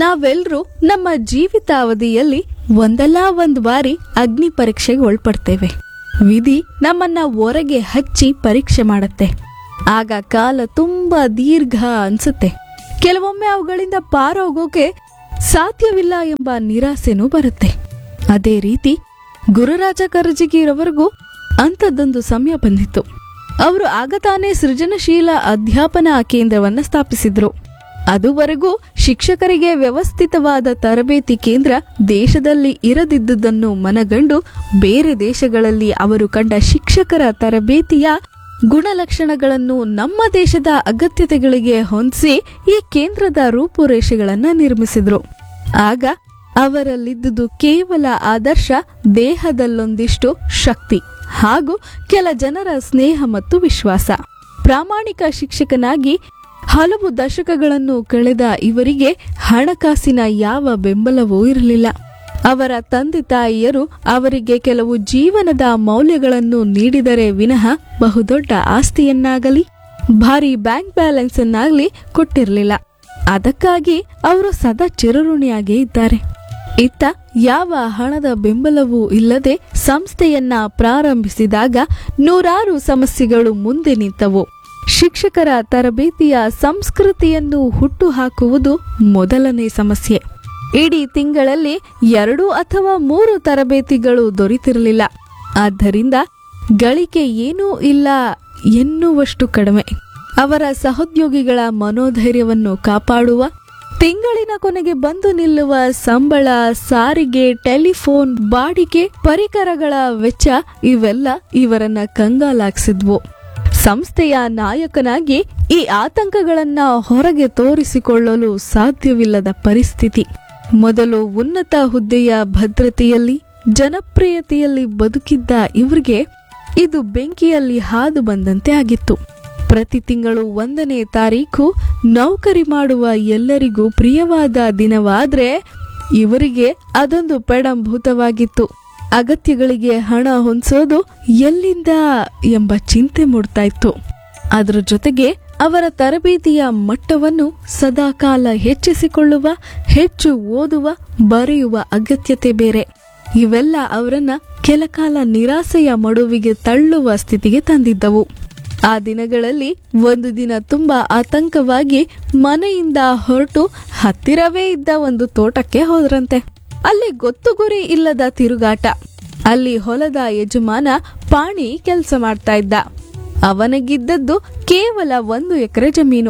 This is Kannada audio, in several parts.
ನಾವೆಲ್ಲರೂ ನಮ್ಮ ಜೀವಿತಾವಧಿಯಲ್ಲಿ ಒಂದಲ್ಲ ಒಂದ್ ಬಾರಿ ಅಗ್ನಿ ಪರೀಕ್ಷೆಗೆ ಒಳ್ಪಡ್ತೇವೆ ವಿಧಿ ನಮ್ಮನ್ನ ಹೊರಗೆ ಹಚ್ಚಿ ಪರೀಕ್ಷೆ ಮಾಡತ್ತೆ ಆಗ ಕಾಲ ತುಂಬಾ ದೀರ್ಘ ಅನ್ಸುತ್ತೆ ಕೆಲವೊಮ್ಮೆ ಅವುಗಳಿಂದ ಪಾರೋಗೋಕೆ ಸಾಧ್ಯವಿಲ್ಲ ಎಂಬ ನಿರಾಸೆನೂ ಬರುತ್ತೆ ಅದೇ ರೀತಿ ಗುರುರಾಜ ಕರಜಗಿರವರೆಗೂ ಅಂಥದ್ದೊಂದು ಸಮಯ ಬಂದಿತ್ತು ಅವರು ಆಗ ತಾನೇ ಸೃಜನಶೀಲ ಅಧ್ಯಾಪನಾ ಕೇಂದ್ರವನ್ನ ಸ್ಥಾಪಿಸಿದ್ರು ಅದುವರೆಗೂ ಶಿಕ್ಷಕರಿಗೆ ವ್ಯವಸ್ಥಿತವಾದ ತರಬೇತಿ ಕೇಂದ್ರ ದೇಶದಲ್ಲಿ ಇರದಿದ್ದುದನ್ನು ಮನಗಂಡು ಬೇರೆ ದೇಶಗಳಲ್ಲಿ ಅವರು ಕಂಡ ಶಿಕ್ಷಕರ ತರಬೇತಿಯ ಗುಣಲಕ್ಷಣಗಳನ್ನು ನಮ್ಮ ದೇಶದ ಅಗತ್ಯತೆಗಳಿಗೆ ಹೊಂದಿಸಿ ಈ ಕೇಂದ್ರದ ರೂಪುರೇಷೆಗಳನ್ನ ನಿರ್ಮಿಸಿದ್ರು ಆಗ ಅವರಲ್ಲಿದ್ದುದು ಕೇವಲ ಆದರ್ಶ ದೇಹದಲ್ಲೊಂದಿಷ್ಟು ಶಕ್ತಿ ಹಾಗೂ ಕೆಲ ಜನರ ಸ್ನೇಹ ಮತ್ತು ವಿಶ್ವಾಸ ಪ್ರಾಮಾಣಿಕ ಶಿಕ್ಷಕನಾಗಿ ಹಲವು ದಶಕಗಳನ್ನು ಕಳೆದ ಇವರಿಗೆ ಹಣಕಾಸಿನ ಯಾವ ಬೆಂಬಲವೂ ಇರಲಿಲ್ಲ ಅವರ ತಂದೆ ತಾಯಿಯರು ಅವರಿಗೆ ಕೆಲವು ಜೀವನದ ಮೌಲ್ಯಗಳನ್ನು ನೀಡಿದರೆ ವಿನಃ ಬಹುದೊಡ್ಡ ಆಸ್ತಿಯನ್ನಾಗಲಿ ಭಾರಿ ಬ್ಯಾಂಕ್ ಬ್ಯಾಲೆನ್ಸ್ ಅನ್ನಾಗಲಿ ಕೊಟ್ಟಿರಲಿಲ್ಲ ಅದಕ್ಕಾಗಿ ಅವರು ಸದಾ ಚಿರಋಣಿಯಾಗೇ ಇದ್ದಾರೆ ಇತ್ತ ಯಾವ ಹಣದ ಬೆಂಬಲವೂ ಇಲ್ಲದೆ ಸಂಸ್ಥೆಯನ್ನ ಪ್ರಾರಂಭಿಸಿದಾಗ ನೂರಾರು ಸಮಸ್ಯೆಗಳು ಮುಂದೆ ನಿಂತವು ಶಿಕ್ಷಕರ ತರಬೇತಿಯ ಸಂಸ್ಕೃತಿಯನ್ನು ಹುಟ್ಟುಹಾಕುವುದು ಮೊದಲನೇ ಸಮಸ್ಯೆ ಇಡೀ ತಿಂಗಳಲ್ಲಿ ಎರಡು ಅಥವಾ ಮೂರು ತರಬೇತಿಗಳು ದೊರೆತಿರಲಿಲ್ಲ ಆದ್ದರಿಂದ ಗಳಿಕೆ ಏನೂ ಇಲ್ಲ ಎನ್ನುವಷ್ಟು ಕಡಿಮೆ ಅವರ ಸಹೋದ್ಯೋಗಿಗಳ ಮನೋಧೈರ್ಯವನ್ನು ಕಾಪಾಡುವ ತಿಂಗಳಿನ ಕೊನೆಗೆ ಬಂದು ನಿಲ್ಲುವ ಸಂಬಳ ಸಾರಿಗೆ ಟೆಲಿಫೋನ್ ಬಾಡಿಗೆ ಪರಿಕರಗಳ ವೆಚ್ಚ ಇವೆಲ್ಲ ಇವರನ್ನ ಕಂಗಾಲಾಗಿಸಿದ್ವು ಸಂಸ್ಥೆಯ ನಾಯಕನಾಗಿ ಈ ಆತಂಕಗಳನ್ನ ಹೊರಗೆ ತೋರಿಸಿಕೊಳ್ಳಲು ಸಾಧ್ಯವಿಲ್ಲದ ಪರಿಸ್ಥಿತಿ ಮೊದಲು ಉನ್ನತ ಹುದ್ದೆಯ ಭದ್ರತೆಯಲ್ಲಿ ಜನಪ್ರಿಯತೆಯಲ್ಲಿ ಬದುಕಿದ್ದ ಇವರಿಗೆ ಇದು ಬೆಂಕಿಯಲ್ಲಿ ಹಾದು ಬಂದಂತೆ ಆಗಿತ್ತು ಪ್ರತಿ ತಿಂಗಳು ಒಂದನೇ ತಾರೀಖು ನೌಕರಿ ಮಾಡುವ ಎಲ್ಲರಿಗೂ ಪ್ರಿಯವಾದ ದಿನವಾದ್ರೆ ಇವರಿಗೆ ಅದೊಂದು ಪೆಡಂಭೂತವಾಗಿತ್ತು ಅಗತ್ಯಗಳಿಗೆ ಹಣ ಹೊಂದಿಸೋದು ಎಲ್ಲಿಂದ ಎಂಬ ಚಿಂತೆ ಮೂಡ್ತಾ ಇತ್ತು ಅದರ ಜೊತೆಗೆ ಅವರ ತರಬೇತಿಯ ಮಟ್ಟವನ್ನು ಸದಾಕಾಲ ಹೆಚ್ಚಿಸಿಕೊಳ್ಳುವ ಹೆಚ್ಚು ಓದುವ ಬರೆಯುವ ಅಗತ್ಯತೆ ಬೇರೆ ಇವೆಲ್ಲ ಅವರನ್ನ ಕೆಲಕಾಲ ನಿರಾಸೆಯ ಮಡುವಿಗೆ ತಳ್ಳುವ ಸ್ಥಿತಿಗೆ ತಂದಿದ್ದವು ಆ ದಿನಗಳಲ್ಲಿ ಒಂದು ದಿನ ತುಂಬಾ ಆತಂಕವಾಗಿ ಮನೆಯಿಂದ ಹೊರಟು ಹತ್ತಿರವೇ ಇದ್ದ ಒಂದು ತೋಟಕ್ಕೆ ಹೋದ್ರಂತೆ ಅಲ್ಲಿ ಗೊತ್ತು ಗುರಿ ಇಲ್ಲದ ತಿರುಗಾಟ ಅಲ್ಲಿ ಹೊಲದ ಯಜಮಾನ ಪಾಣಿ ಕೆಲಸ ಮಾಡ್ತಾ ಇದ್ದ ಅವನಿಗಿದ್ದದ್ದು ಕೇವಲ ಒಂದು ಎಕರೆ ಜಮೀನು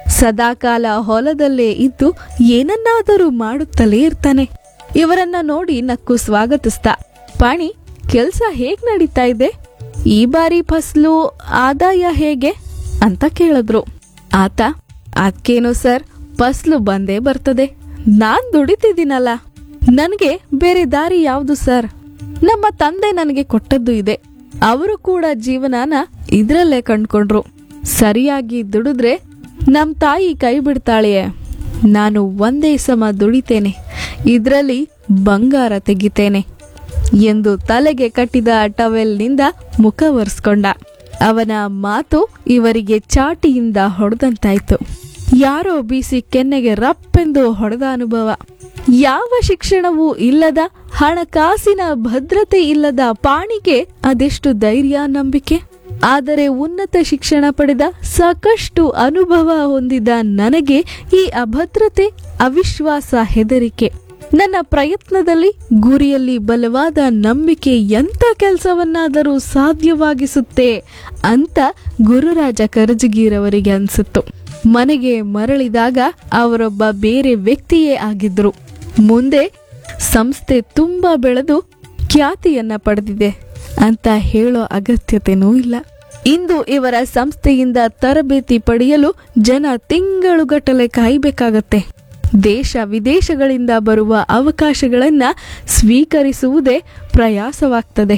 ಸದಾಕಾಲ ಹೊಲದಲ್ಲೇ ಇದ್ದು ಏನನ್ನಾದರೂ ಮಾಡುತ್ತಲೇ ಇರ್ತಾನೆ ಇವರನ್ನ ನೋಡಿ ನಕ್ಕು ಸ್ವಾಗತಿಸ್ದ ಪಾಣಿ ಕೆಲ್ಸ ಹೇಗ್ ನಡೀತಾ ಇದೆ ಈ ಬಾರಿ ಫಸ್ಲು ಆದಾಯ ಹೇಗೆ ಅಂತ ಕೇಳಿದ್ರು ಆತ ಅದ್ಕೇನು ಸರ್ ಫಸ್ಲು ಬಂದೇ ಬರ್ತದೆ ನಾನ್ ದುಡಿತಿದ್ದೀನಲ್ಲ ನನಗೆ ಬೇರೆ ದಾರಿ ಯಾವುದು ಸರ್ ನಮ್ಮ ತಂದೆ ನನಗೆ ಕೊಟ್ಟದ್ದು ಇದೆ ಅವರು ಕೂಡ ಜೀವನಾನ ಇದ್ರಲ್ಲೇ ಕಂಡ್ಕೊಂಡ್ರು ಸರಿಯಾಗಿ ದುಡಿದ್ರೆ ನಮ್ ತಾಯಿ ಕೈ ಬಿಡ್ತಾಳೆಯೇ ನಾನು ಒಂದೇ ಸಮ ದುಡಿತೇನೆ ಇದ್ರಲ್ಲಿ ಬಂಗಾರ ತೆಗಿತೇನೆ ಎಂದು ತಲೆಗೆ ಕಟ್ಟಿದ ಟವೆಲ್ನಿಂದ ಮುಖ ಒರೆಸ್ಕೊಂಡ ಅವನ ಮಾತು ಇವರಿಗೆ ಚಾಟಿಯಿಂದ ಹೊಡೆದಂತಾಯ್ತು ಯಾರೋ ಬೀಸಿ ಕೆನ್ನೆಗೆ ರಪ್ಪೆಂದು ಹೊಡೆದ ಅನುಭವ ಯಾವ ಶಿಕ್ಷಣವೂ ಇಲ್ಲದ ಹಣಕಾಸಿನ ಭದ್ರತೆ ಇಲ್ಲದ ಪಾಣಿಗೆ ಅದೆಷ್ಟು ಧೈರ್ಯ ನಂಬಿಕೆ ಆದರೆ ಉನ್ನತ ಶಿಕ್ಷಣ ಪಡೆದ ಸಾಕಷ್ಟು ಅನುಭವ ಹೊಂದಿದ ನನಗೆ ಈ ಅಭದ್ರತೆ ಅವಿಶ್ವಾಸ ಹೆದರಿಕೆ ನನ್ನ ಪ್ರಯತ್ನದಲ್ಲಿ ಗುರಿಯಲ್ಲಿ ಬಲವಾದ ನಂಬಿಕೆ ಎಂಥ ಕೆಲಸವನ್ನಾದರೂ ಸಾಧ್ಯವಾಗಿಸುತ್ತೆ ಅಂತ ಗುರುರಾಜ ಕರಜಗಿರವರಿಗೆ ಅನ್ಸಿತ್ತು ಮನೆಗೆ ಮರಳಿದಾಗ ಅವರೊಬ್ಬ ಬೇರೆ ವ್ಯಕ್ತಿಯೇ ಆಗಿದ್ರು ಮುಂದೆ ಸಂಸ್ಥೆ ತುಂಬಾ ಬೆಳೆದು ಖ್ಯಾತಿಯನ್ನ ಪಡೆದಿದೆ ಅಂತ ಹೇಳೋ ಅಗತ್ಯತೆನೂ ಇಲ್ಲ ಇಂದು ಇವರ ಸಂಸ್ಥೆಯಿಂದ ತರಬೇತಿ ಪಡೆಯಲು ಜನ ತಿಂಗಳುಗಟ್ಟಲೆ ಕಾಯಬೇಕಾಗತ್ತೆ ದೇಶ ವಿದೇಶಗಳಿಂದ ಬರುವ ಅವಕಾಶಗಳನ್ನ ಸ್ವೀಕರಿಸುವುದೇ ಪ್ರಯಾಸವಾಗ್ತದೆ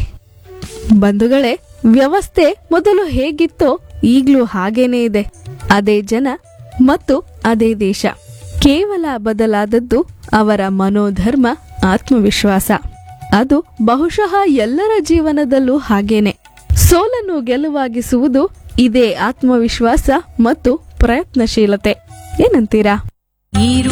ಬಂಧುಗಳೇ ವ್ಯವಸ್ಥೆ ಮೊದಲು ಹೇಗಿತ್ತೋ ಈಗಲೂ ಹಾಗೇನೇ ಇದೆ ಅದೇ ಜನ ಮತ್ತು ಅದೇ ದೇಶ ಕೇವಲ ಬದಲಾದದ್ದು ಅವರ ಮನೋಧರ್ಮ ಆತ್ಮವಿಶ್ವಾಸ ಅದು ಬಹುಶಃ ಎಲ್ಲರ ಜೀವನದಲ್ಲೂ ಹಾಗೇನೆ ಸೋಲನ್ನು ಗೆಲುವಾಗಿಸುವುದು ಇದೇ ಆತ್ಮವಿಶ್ವಾಸ ಮತ್ತು ಪ್ರಯತ್ನಶೀಲತೆ ಏನಂತೀರಾ ನೀರು